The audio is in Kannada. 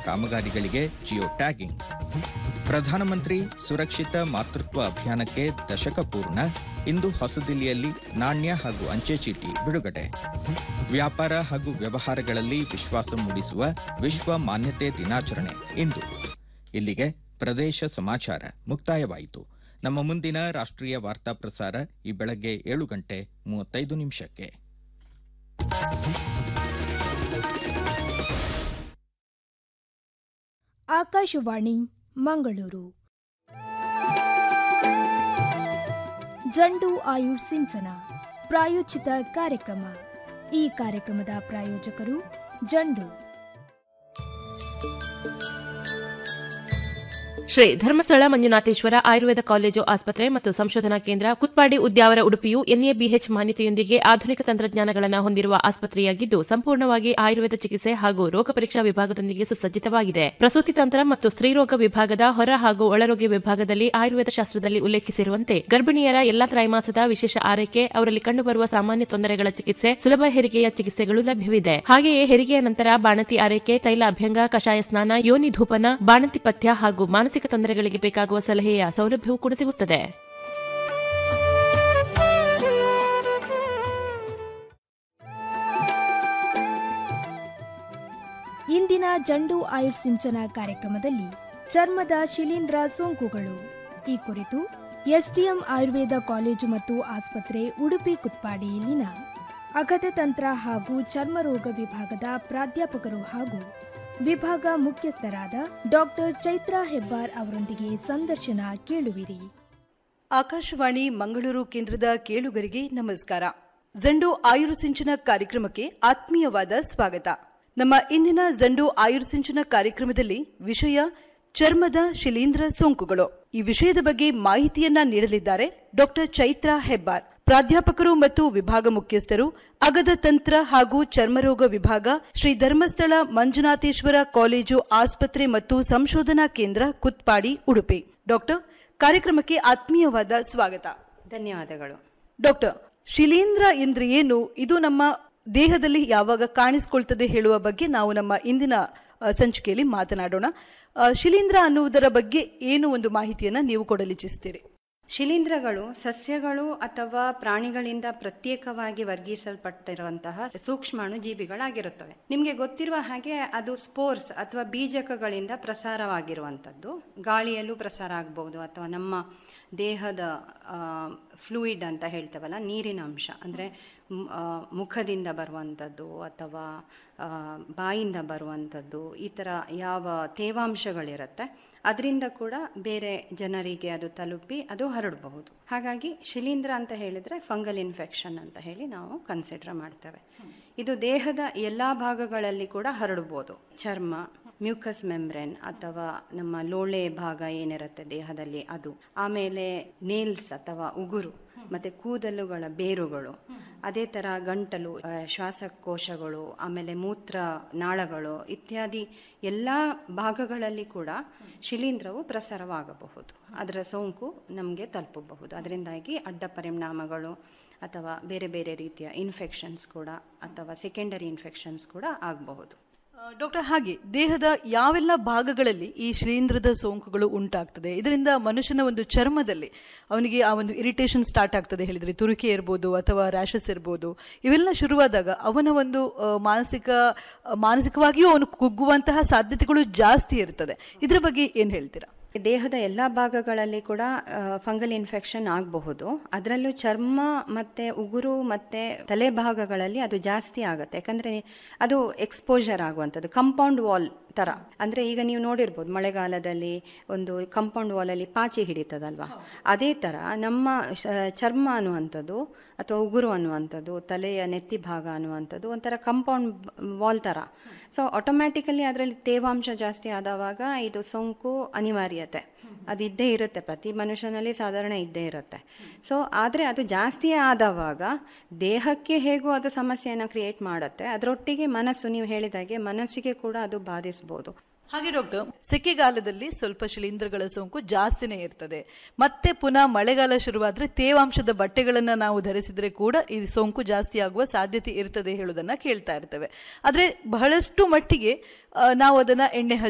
ಕಾಮಗಾರಿಗಳಿಗೆ ಜಿಯೋ ಟ್ಯಾಗಿಂಗ್ ಪ್ರಧಾನಮಂತ್ರಿ ಸುರಕ್ಷಿತ ಮಾತೃತ್ವ ಅಭಿಯಾನಕ್ಕೆ ದಶಕ ಪೂರ್ಣ ಇಂದು ಹೊಸದಿಲ್ಲಿಯಲ್ಲಿ ನಾಣ್ಯ ಹಾಗೂ ಅಂಚೆ ಚೀಟಿ ಬಿಡುಗಡೆ ವ್ಯಾಪಾರ ಹಾಗೂ ವ್ಯವಹಾರಗಳಲ್ಲಿ ವಿಶ್ವಾಸ ಮೂಡಿಸುವ ವಿಶ್ವ ಮಾನ್ಯತೆ ದಿನಾಚರಣೆ ಇಂದು ಇಲ್ಲಿಗೆ ಪ್ರದೇಶ ಸಮಾಚಾರ ಮುಕ್ತಾಯವಾಯಿತು ನಮ್ಮ ಮುಂದಿನ ರಾಷ್ಟ್ರೀಯ ವಾರ್ತಾ ಪ್ರಸಾರ ಈ ಬೆಳಗ್ಗೆ ಏಳು ಗಂಟೆ ಮೂವತ್ತೈದು ನಿಮಿಷಕ್ಕೆ ಆಕಾಶವಾಣಿ ಮಂಗಳೂರು ಜಂಡು ಆಯುರ್ ಸಿಂಚನ ಪ್ರಾಯೋಜಿತ ಕಾರ್ಯಕ್ರಮ ಈ ಕಾರ್ಯಕ್ರಮದ ಪ್ರಾಯೋಜಕರು ಜಂಡು ಶ್ರೀ ಧರ್ಮಸ್ಥಳ ಮಂಜುನಾಥೇಶ್ವರ ಆಯುರ್ವೇದ ಕಾಲೇಜು ಆಸ್ಪತ್ರೆ ಮತ್ತು ಸಂಶೋಧನಾ ಕೇಂದ್ರ ಕುತ್ಪಾಡಿ ಉದ್ಯಾವರ ಉಡುಪಿಯು ಎನ್ಎಬಿಎಚ್ ಮಾನ್ಯತೆಯೊಂದಿಗೆ ಆಧುನಿಕ ತಂತ್ರಜ್ಞಾನಗಳನ್ನು ಹೊಂದಿರುವ ಆಸ್ಪತ್ರೆಯಾಗಿದ್ದು ಸಂಪೂರ್ಣವಾಗಿ ಆಯುರ್ವೇದ ಚಿಕಿತ್ಸೆ ಹಾಗೂ ರೋಗ ಪರೀಕ್ಷಾ ವಿಭಾಗದೊಂದಿಗೆ ಸುಸಜ್ಜಿತವಾಗಿದೆ ಪ್ರಸೂತಿ ತಂತ್ರ ಮತ್ತು ಸ್ತ್ರೀರೋಗ ವಿಭಾಗದ ಹೊರ ಹಾಗೂ ಒಳರೋಗಿ ವಿಭಾಗದಲ್ಲಿ ಆಯುರ್ವೇದ ಶಾಸ್ತ್ರದಲ್ಲಿ ಉಲ್ಲೇಖಿಸಿರುವಂತೆ ಗರ್ಭಿಣಿಯರ ಎಲ್ಲಾ ತ್ರೈಮಾಸದ ವಿಶೇಷ ಆರೈಕೆ ಅವರಲ್ಲಿ ಕಂಡುಬರುವ ಸಾಮಾನ್ಯ ತೊಂದರೆಗಳ ಚಿಕಿತ್ಸೆ ಸುಲಭ ಹೆರಿಗೆಯ ಚಿಕಿತ್ಸೆಗಳು ಲಭ್ಯವಿದೆ ಹಾಗೆಯೇ ಹೆರಿಗೆಯ ನಂತರ ಬಾಣತಿ ಆರೈಕೆ ತೈಲ ಅಭ್ಯಂಗ ಕಷಾಯ ಸ್ನಾನ ಯೋನಿ ಧೂಪನ ಬಾಣಂತಿ ಪಥ್ಯ ಹಾಗೂ ಮಾನಸಿಕ ತೊಂದರೆಗಳಿಗೆ ಬೇಕಾಗುವ ಸಲಹೆಯ ಸೌಲಭ್ಯವೂ ಕೂಡ ಸಿಗುತ್ತದೆ ಇಂದಿನ ಜಂಡು ಆಯುರ್ ಸಿಂಚನ ಕಾರ್ಯಕ್ರಮದಲ್ಲಿ ಚರ್ಮದ ಶಿಲೀಂಧ್ರ ಸೋಂಕುಗಳು ಈ ಕುರಿತು ಎಸ್ಡಿಎಂ ಆಯುರ್ವೇದ ಕಾಲೇಜು ಮತ್ತು ಆಸ್ಪತ್ರೆ ಉಡುಪಿ ಕುತ್ಪಾಡಿ ಇಲ್ಲಿನ ಅಗತತಂತ್ರ ಹಾಗೂ ಚರ್ಮರೋಗ ವಿಭಾಗದ ಪ್ರಾಧ್ಯಾಪಕರು ಹಾಗೂ ವಿಭಾಗ ಮುಖ್ಯಸ್ಥರಾದ ಡಾಕ್ಟರ್ ಚೈತ್ರಾ ಹೆಬ್ಬಾರ್ ಅವರೊಂದಿಗೆ ಸಂದರ್ಶನ ಕೇಳುವಿರಿ ಆಕಾಶವಾಣಿ ಮಂಗಳೂರು ಕೇಂದ್ರದ ಕೇಳುಗರಿಗೆ ನಮಸ್ಕಾರ ಜಂಡು ಆಯುರ್ ಸಿಂಚನ ಕಾರ್ಯಕ್ರಮಕ್ಕೆ ಆತ್ಮೀಯವಾದ ಸ್ವಾಗತ ನಮ್ಮ ಇಂದಿನ ಜಂಡು ಆಯುರ್ ಸಿಂಚನ ಕಾರ್ಯಕ್ರಮದಲ್ಲಿ ವಿಷಯ ಚರ್ಮದ ಶಿಲೀಂಧ್ರ ಸೋಂಕುಗಳು ಈ ವಿಷಯದ ಬಗ್ಗೆ ಮಾಹಿತಿಯನ್ನ ನೀಡಲಿದ್ದಾರೆ ಡಾಕ್ಟರ್ ಚೈತ್ರಾ ಹೆಬ್ಬಾರ್ ಪ್ರಾಧ್ಯಾಪಕರು ಮತ್ತು ವಿಭಾಗ ಮುಖ್ಯಸ್ಥರು ಅಗದ ತಂತ್ರ ಹಾಗೂ ಚರ್ಮರೋಗ ವಿಭಾಗ ಶ್ರೀ ಧರ್ಮಸ್ಥಳ ಮಂಜುನಾಥೇಶ್ವರ ಕಾಲೇಜು ಆಸ್ಪತ್ರೆ ಮತ್ತು ಸಂಶೋಧನಾ ಕೇಂದ್ರ ಕುತ್ಪಾಡಿ ಉಡುಪಿ ಡಾಕ್ಟರ್ ಕಾರ್ಯಕ್ರಮಕ್ಕೆ ಆತ್ಮೀಯವಾದ ಸ್ವಾಗತ ಧನ್ಯವಾದಗಳು ಡಾಕ್ಟರ್ ಶಿಲೀಂಧ್ರ ಎಂದ್ರೆ ಏನು ಇದು ನಮ್ಮ ದೇಹದಲ್ಲಿ ಯಾವಾಗ ಕಾಣಿಸ್ಕೊಳ್ತದೆ ಹೇಳುವ ಬಗ್ಗೆ ನಾವು ನಮ್ಮ ಇಂದಿನ ಆ, ಸಂಚಿಕೆಯಲ್ಲಿ ಮಾತನಾಡೋಣ ಆ, ಶಿಲೀಂಧ್ರ ಅನ್ನುವುದರ ಬಗ್ಗೆ ಏನು ಒಂದು ಮಾಹಿತಿಯನ್ನ ನೀವು ಕೊಡಲಿಚ್ಛಿಸ್ತೀರಿ ಶಿಲೀಂಧ್ರಗಳು ಸಸ್ಯಗಳು ಅಥವಾ ಪ್ರಾಣಿಗಳಿಂದ ಪ್ರತ್ಯೇಕವಾಗಿ ವರ್ಗೀಸಲ್ಪಟ್ಟಿರುವಂತಹ ಸೂಕ್ಷ್ಮಾಣು ಜೀವಿಗಳಾಗಿರುತ್ತವೆ ನಿಮಗೆ ಗೊತ್ತಿರುವ ಹಾಗೆ ಅದು ಸ್ಪೋರ್ಸ್ ಅಥವಾ ಬೀಜಕಗಳಿಂದ ಪ್ರಸಾರವಾಗಿರುವಂಥದ್ದು ಗಾಳಿಯಲ್ಲೂ ಪ್ರಸಾರ ಆಗಬಹುದು ಅಥವಾ ನಮ್ಮ ದೇಹದ ಫ್ಲೂಯಿಡ್ ಅಂತ ಹೇಳ್ತೇವಲ್ಲ ನೀರಿನ ಅಂಶ ಅಂದರೆ ಮುಖದಿಂದ ಬರುವಂಥದ್ದು ಅಥವಾ ಆ, ಬಾಯಿಂದ ಬರುವಂಥದ್ದು ಈ ಥರ ಯಾವ ತೇವಾಂಶಗಳಿರುತ್ತೆ ಅದರಿಂದ ಕೂಡ ಬೇರೆ ಜನರಿಗೆ ಅದು ತಲುಪಿ ಅದು ಹರಡಬಹುದು ಹಾಗಾಗಿ ಶಿಲೀಂಧ್ರ ಅಂತ ಹೇಳಿದರೆ ಫಂಗಲ್ ಇನ್ಫೆಕ್ಷನ್ ಅಂತ ಹೇಳಿ ನಾವು ಕನ್ಸಿಡರ್ ಮಾಡ್ತೇವೆ ಇದು ದೇಹದ ಎಲ್ಲ ಭಾಗಗಳಲ್ಲಿ ಕೂಡ ಹರಡ್ಬೋದು ಚರ್ಮ ಮ್ಯೂಕಸ್ ಮೆಮ್ಬ್ರೆನ್ ಅಥವಾ ನಮ್ಮ ಲೋಳೆ ಭಾಗ ಏನಿರುತ್ತೆ ದೇಹದಲ್ಲಿ ಅದು ಆಮೇಲೆ ನೇಲ್ಸ್ ಅಥವಾ ಉಗುರು ಮತ್ತೆ ಕೂದಲುಗಳ ಬೇರುಗಳು ಅದೇ ಥರ ಗಂಟಲು ಆ, ಶ್ವಾಸಕೋಶಗಳು ಆಮೇಲೆ ಮೂತ್ರ ನಾಳಗಳು ಇತ್ಯಾದಿ ಎಲ್ಲ ಭಾಗಗಳಲ್ಲಿ ಕೂಡ ಶಿಲೀಂಧ್ರವು ಪ್ರಸಾರವಾಗಬಹುದು ಅದರ ಸೋಂಕು ನಮಗೆ ತಲುಪಬಹುದು ಅದರಿಂದಾಗಿ ಅಡ್ಡ ಪರಿಣಾಮಗಳು ಅಥವಾ ಬೇರೆ ಬೇರೆ ರೀತಿಯ ಇನ್ಫೆಕ್ಷನ್ಸ್ ಕೂಡ ಅಥವಾ ಸೆಕೆಂಡರಿ ಇನ್ಫೆಕ್ಷನ್ಸ್ ಕೂಡ ಆಗಬಹುದು ಆ, ಡಾಕ್ಟರ್ ಹಾಗೆ ದೇಹದ ಯಾವೆಲ್ಲ ಭಾಗಗಳಲ್ಲಿ ಈ ಶಿಲೀಂಧ್ರದ ಸೋಂಕುಗಳು ಉಂಟಾಗ್ತದೆ ಇದರಿಂದ ಮನುಷ್ಯನ ಒಂದು ಚರ್ಮದಲ್ಲಿ ಅವನಿಗೆ ಆ ಒಂದು ಇರಿಟೇಷನ್ ಸ್ಟಾರ್ಟ್ ಆಗ್ತದೆ ಹೇಳಿದ್ರೆ ತುರಿಕೆ ಇರ್ಬೋದು ಅಥವಾ ರ್ಯಾಷಸ್ ಇರ್ಬೋದು ಇವೆಲ್ಲ ಶುರುವಾದಾಗ ಅವನ ಒಂದು ಆ, ಮಾನಸಿಕ ಆ, ಮಾನಸಿಕವಾಗಿಯೂ ಅವನು ಕುಗ್ಗುವಂತಹ ಸಾಧ್ಯತೆಗಳು ಜಾಸ್ತಿ ಇರ್ತದೆ ಇದ್ರ ಬಗ್ಗೆ ಏನ್ ಹೇಳ್ತೀರಾ ದೇಹದ ಎಲ್ಲ ಭಾಗಗಳಲ್ಲಿ ಕೂಡ ಫಂಗಲ್ ಇನ್ಫೆಕ್ಷನ್ ಆಗಬಹುದು ಅದರಲ್ಲೂ ಚರ್ಮ ಮತ್ತೆ ಉಗುರು ಮತ್ತೆ ತಲೆ ಭಾಗಗಳಲ್ಲಿ ಅದು ಜಾಸ್ತಿ ಆಗುತ್ತೆ ಯಾಕಂದ್ರೆ ಅದು ಎಕ್ಸ್ಪೋಜರ್ ಆಗುವಂಥದ್ದು ಕಂಪೌಂಡ್ ವಾಲ್ ತರ ಅಂದ್ರೆ ಈಗ ನೀವು ನೋಡಿರ್ಬೋದು ಮಳೆಗಾಲದಲ್ಲಿ ಒಂದು ಕಂಪೌಂಡ್ ವಾಲಲ್ಲಿ ಪಾಚಿ ಹಿಡಿತದಲ್ವಾ ಅದೇ ತರ ನಮ್ಮ ಶ- ಚರ್ಮ ಅನ್ನುವಂಥದ್ದು ಅಥವಾ ಉಗುರು ಅನ್ನುವಂಥದ್ದು ತಲೆಯ ನೆತ್ತಿ ಭಾಗ ಅನ್ನುವಂಥದ್ದು ಒಂಥರ ಕಂಪೌಂಡ್ ವಾಲ್ ತರ ಸೊ ಆಟೋಮ್ಯಾಟಿಕಲಿ ಅದರಲ್ಲಿ ತೇವಾಂಶ ಜಾಸ್ತಿ ಆದವಾಗ ಇದು ಸೋಂಕು ಅನಿವಾರ್ಯತೆ ಅದು ಇದ್ದೇ ಇರುತ್ತೆ ಪ್ರತಿ ಮನುಷ್ಯನಲ್ಲಿ ಸಾಧಾರಣ ಇದ್ದೇ ಇರುತ್ತೆ ಸೊ ಆದರೆ ಅದು ಜಾಸ್ತಿ ಆದವಾಗ ದೇಹಕ್ಕೆ ಹೇಗೂ ಅದು ಸಮಸ್ಯೆಯನ್ನು ಕ್ರಿಯೇಟ್ ಮಾಡುತ್ತೆ ಅದರೊಟ್ಟಿಗೆ ಮನಸ್ಸು ನೀವು ಹೇಳಿದಾಗೆ ಮನಸ್ಸಿಗೆ ಕೂಡ ಅದು ಬಾಧಿಸ್ಬೋದು ಹಾಗೆ ಡಾಕ್ಟರ್ ಸೆಕೆಗಾಲದಲ್ಲಿ ಸ್ವಲ್ಪ ಶಿಲೀಂಧ್ರಗಳ ಸೋಂಕು ಜಾಸ್ತಿನೇ ಇರ್ತದೆ ಮತ್ತೆ ಪುನಃ ಮಳೆಗಾಲ ಶುರುವಾದ್ರೆ ತೇವಾಂಶದ ಬಟ್ಟೆಗಳನ್ನ ನಾವು ಧರಿಸಿದ್ರೆ ಕೂಡ ಈ ಸೋಂಕು ಜಾಸ್ತಿ ಆಗುವ ಸಾಧ್ಯತೆ ಇರ್ತದೆ ಹೇಳುವುದನ್ನ ಕೇಳ್ತಾ ಇರ್ತೇವೆ ಆದ್ರೆ ಬಹಳಷ್ಟು ಮಟ್ಟಿಗೆ ಆ, ನಾವು ಅದನ್ನ ಎಣ್ಣೆ